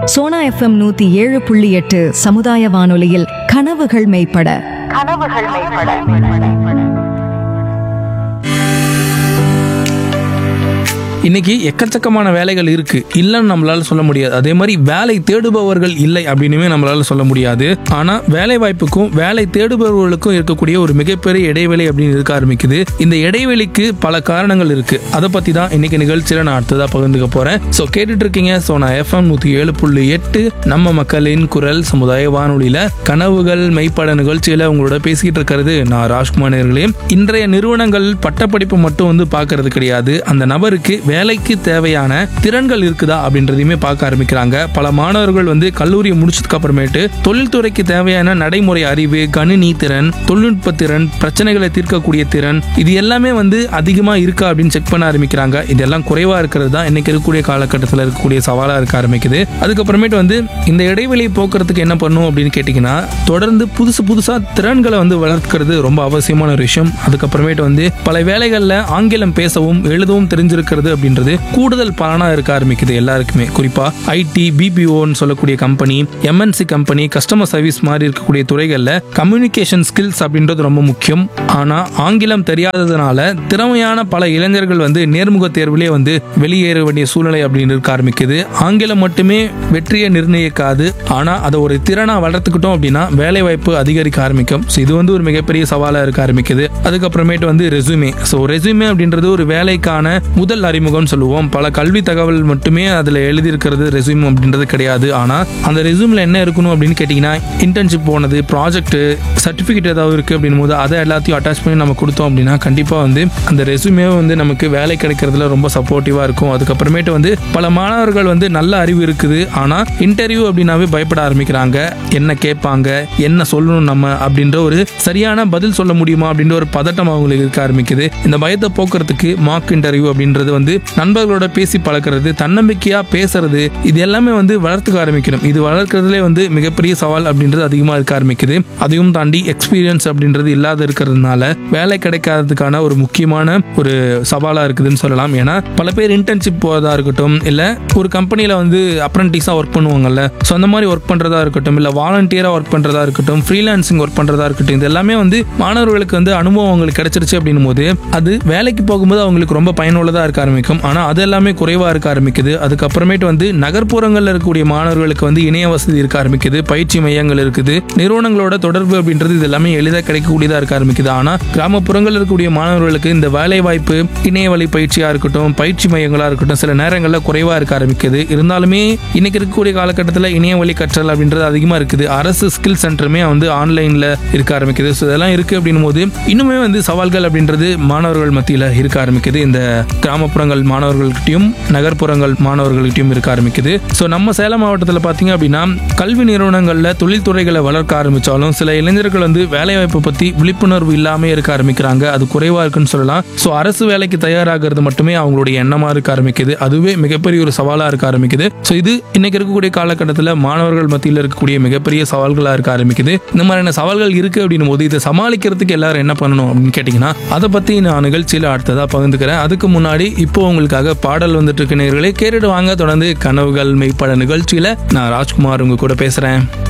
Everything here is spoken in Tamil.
சோனா எஃப்எம் நூத்தி ஏழு புள்ளி எட்டு சமுதாய வானொலியில் கனவுகள் மெய்ப்பட கனவுகள் மேம்பட இன்னைக்கு எக்கச்சக்கமான வேலைகள் இருக்கு இல்லைன்னு நம்மளால சொல்ல முடியாது அதே மாதிரி வேலை தேடுபவர்கள் இல்லை அப்படின்னுமே நம்மளால சொல்ல முடியாது ஆனா வேலை வாய்ப்புக்கும் வேலை தேடுபவர்களுக்கும் இருக்கக்கூடிய ஒரு மிகப்பெரிய இடைவெளி அப்படின்னு இருக்க ஆரம்பிக்குது இந்த இடைவெளிக்கு பல காரணங்கள் இருக்கு அதை பத்தி தான் இன்னைக்கு நிகழ்ச்சியில நான் அடுத்ததா பகிர்ந்துக்க போறேன் ஸோ கேட்டுட்டு இருக்கீங்க ஸோ நான் எஃப்எம் நூத்தி ஏழு புள்ளி எட்டு நம்ம மக்களின் குரல் சமுதாய வானொலியில கனவுகள் மெய்ப்பட நிகழ்ச்சியில உங்களோட பேசிக்கிட்டு இருக்கிறது நான் ராஜ்குமார் நேர்களே இன்றைய நிறுவனங்கள் பட்டப்படிப்பு மட்டும் வந்து பார்க்கறது கிடையாது அந்த நபருக்கு வேலைக்கு தேவையான திறன்கள் இருக்குதா அப்படின்றதையுமே பார்க்க ஆரம்பிக்கிறாங்க பல மாணவர்கள் வந்து கல்லூரியை முடிச்சதுக்கு அப்புறமேட்டு தொழில்துறைக்கு தேவையான நடைமுறை அறிவு கணினி திறன் தொழில்நுட்ப திறன் பிரச்சனைகளை தீர்க்கக்கூடிய திறன் இது எல்லாமே வந்து அதிகமா இருக்கா அப்படின்னு செக் பண்ண ஆரம்பிக்கிறாங்க இதெல்லாம் குறைவா இருக்கிறது தான் இன்னைக்கு இருக்கக்கூடிய காலகட்டத்தில் இருக்கக்கூடிய சவாலா இருக்க ஆரம்பிக்குது அதுக்கப்புறமேட்டு வந்து இந்த இடைவெளியை போக்குறதுக்கு என்ன பண்ணும் அப்படின்னு கேட்டிங்கன்னா தொடர்ந்து புதுசு புதுசா திறன்களை வந்து வளர்க்கிறது ரொம்ப அவசியமான ஒரு விஷயம் அதுக்கப்புறமேட்டு வந்து பல வேலைகளில் ஆங்கிலம் பேசவும் எழுதவும் தெரிஞ்சிருக்கிறது அப்படின்றது கூடுதல் பலனா இருக்க ஆரம்பிக்குது எல்லாருக்குமே குறிப்பா ஐடி பிபிஓன்னு சொல்லக்கூடிய company MNC company customer service மாதிரி இருக்கக்கூடிய துறைகளில் கம்யூனிகேஷன் ஸ்கில்ஸ் அப்படின்றது ரொம்ப முக்கியம் ஆனா ஆங்கிலம் தெரியாததுனால திறமையான பல இளைஞர்கள் வந்து நேர்முக தேர்விலே வந்து வெளியேற வேண்டிய சூழ்நிலை அப்படின்னு இருக்க ஆரம்பிக்குது ஆங்கிலம் மட்டுமே வெற்றியை நிர்ணயிக்காது ஆனா அதை ஒரு திறனா வளர்த்துக்கிட்டோம் அப்படின்னா வேலை வாய்ப்பு அதிகரிக்க ஆரம்பிக்கும் ஸோ இது வந்து ஒரு மிகப்பெரிய சவாலா இருக்க ஆரம்பிக்குது அதுக்கப்புறமேட்டு வந்து ரெசுமே ஸோ ரெசுமே அப்படின்றது ஒரு வேலைக்கான முதல் அறிமுகம்னு சொல்லுவோம் பல கல்வி தகவல் மட்டுமே அதில் எழுதியிருக்கிறது ரெசும் அப்படின்றது கிடையாது ஆனால் அந்த ரெசுமில் என்ன இருக்கணும் அப்படின்னு கேட்டிங்கன்னா இன்டர்ன்ஷிப் போனது ப்ராஜெக்ட் சர்டிஃபிகேட் ஏதாவது இருக்குது அப்படின் போது அதை எல்லாத்தையும் அட்டாச் பண்ணி நம்ம கொடுத்தோம் அப்படின்னா கண்டிப்பாக வந்து அந்த ரெசுமே வந்து நமக்கு வேலை கிடைக்கிறதுல ரொம்ப சப்போர்ட்டிவாக இருக்கும் அதுக்கப்புறமேட்டு வந்து பல மாணவர்கள் வந்து நல்ல அறிவு இருக்குது ஆனால் இன்டர்வியூ அப்படின்னாவே பயப்பட ஆரம்பிக்கிறாங்க என்ன கேட்பாங்க என்ன சொல்லணும் நம்ம அப்படின்ற ஒரு சரியான பதில் சொல்ல முடியுமா அப்படின்ற ஒரு பதட்டம் அவங்களுக்கு இருக்க ஆரம்பிக்குது இந்த பயத்தை போக்குறதுக்கு மார்க் இன்டர்வியூ அப்படின்றது வந்து நண்பர்களோட பேசி பழக்கிறது தன்னம்பிக்கையா பேசுறது இது எல்லாமே வந்து வளர்த்துக்க ஆரம்பிக்கணும் இது வளர்க்கறதுலே வந்து மிகப்பெரிய சவால் அப்படின்றது அதிகமாக இருக்க ஆரம்பிக்குது அதையும் தாண்டி எக்ஸ்பீரியன்ஸ் அப்படின்றது இல்லாத இருக்கிறதுனால வேலை கிடைக்காததுக்கான ஒரு முக்கியமான ஒரு சவாலா இருக்குதுன்னு சொல்லலாம் ஏன்னா பல பேர் இன்டர்ன்ஷிப் போறதா இருக்கட்டும் இல்ல ஒரு கம்பெனில வந்து அப்ரண்டிஸா ஒர்க் பண்ணுவாங்கல்ல ஸோ அந்த மாதிரி ஒர்க் பண்றதா இருக்கட்டும் இல்ல வாலண்டியரா ஒர்க் பண்றதா இருக்கட்டும் ஃப்ரீலான்சிங் ஒர்க் பண்றதா இருக்கட்டும் இது எல்லாமே வந்து மாணவர்களுக்கு வந்து அனுபவம் அவங்களுக்கு கிடைச்சிருச்சு அப்படின்னும் போது அது வேலைக்கு போகும்போது அவங்களுக்கு ரொம்ப பயனுள்ளதா இருக்க ஆரம்பிக்கும் ஆனா அது எல்லாமே குறைவா இருக்க ஆரம்பிக்குது அதுக்கப்புறமேட்டு வந்து நகர்ப்புறங்கள்ல இருக்கக்கூடிய மாணவர்களுக்கு வந்து இணைய வசதி இருக்க ஆரம்பிக்குது பயிற்சி மையங்கள் இருக்குது நிறுவனங்களோட தொடர்பு அப்படின்றது இது எல்லாமே எளிதாக கிடைக்கக்கூடியதா இருக்க ஆரம்பிக்குது ஆனா கிராமப்புறங்களில் இருக்கக்கூடிய மாணவர்களுக்கு இந்த வேலை வாய்ப்பு இணைய வழி பயிற்சியா இருக்கட்டும் பயிற்சி மையங்களா இருக்கட்டும் சில நேரங்களில் குறைவா இருக்க ஆரம்பிக்குது இருந்தாலுமே இன்னைக்கு இருக்கக்கூடிய காலகட்டத்தில் இணைய வழி கற்றல் அப்படின்றது அதிகமா இருக்குது அரசு ஸ்கில் சென்டருமே வந்து ஆன்லைன்ல இருக்க ஆரம்பிக்குது ஸோ இதெல்லாம் இருக்கு அப்படின்னும் போது இன்னுமே வந்து சவால்கள் அப்படின்றது மாணவர்கள் மத்தியில் இருக்க ஆரம்பிக்குது இந்த கிராமப்புறங்கள் மாணவர்கள்கிட்டயும் நகர்ப்புறங்கள் மாணவர்கள்கிட்டயும் இருக்க ஆரம்பிக்குது ஸோ நம்ம சேலம் மாவட்டத்தில் பார்த்தீங்க அப்படின்னா கல்வி நிறுவனங்களில் தொழில்துறைகளை வளர்க்க ஆரம்பிச்சாலும் சில இளைஞர்கள் வந்து வேலைவாய்ப்பை பற்றி விழிப்புணர்வு இல்லாமல் இருக்க ஆரம்பிக்கிறாங்க அது குறைவாக இருக்குன்னு சொல்லலாம் ஸோ அரசு வேலைக்கு தயாராகிறது மட்டுமே அவங்களுடைய எண்ணமாக இருக்க ஆரம்பிக்குது அதுவே மிகப்பெரிய ஒரு சவாலாக இருக்க ஆரம்பிக்குது ஸோ இது இன்னைக்கு இருக்கக்கூடிய காலகட்டத்தில் மாணவர்கள் மத்தியில் இருக்கக்கூடிய மிகப்பெரிய சவால்களாக இருக்க ஆரம்பிக்குது இந்த மாதிரியான சவால்கள் இருக்கு அப்படின்னும் போது இதை சமாளிக்கிறதுக்கு எல்லாரும் என்ன பண்ணணும் அப்படின்னு கேட்டிங்கன்னா அதை பற்றி நான் நிகழ்ச்சியில் அடுத்ததாக பகிர்ந்துக்கிறேன் அதுக்கு முன்னாடி இப்போ உங்களுக்காக பாடல் வந்துட்டு இருக்க நேயர்களே கேட்டுட்டு வாங்க தொடர்ந்து கனவுகள் மெய்ப்பட நிகழ்ச்சியில் நான் ராஜ்குமார் உங்க கூட பேசுகிறேன்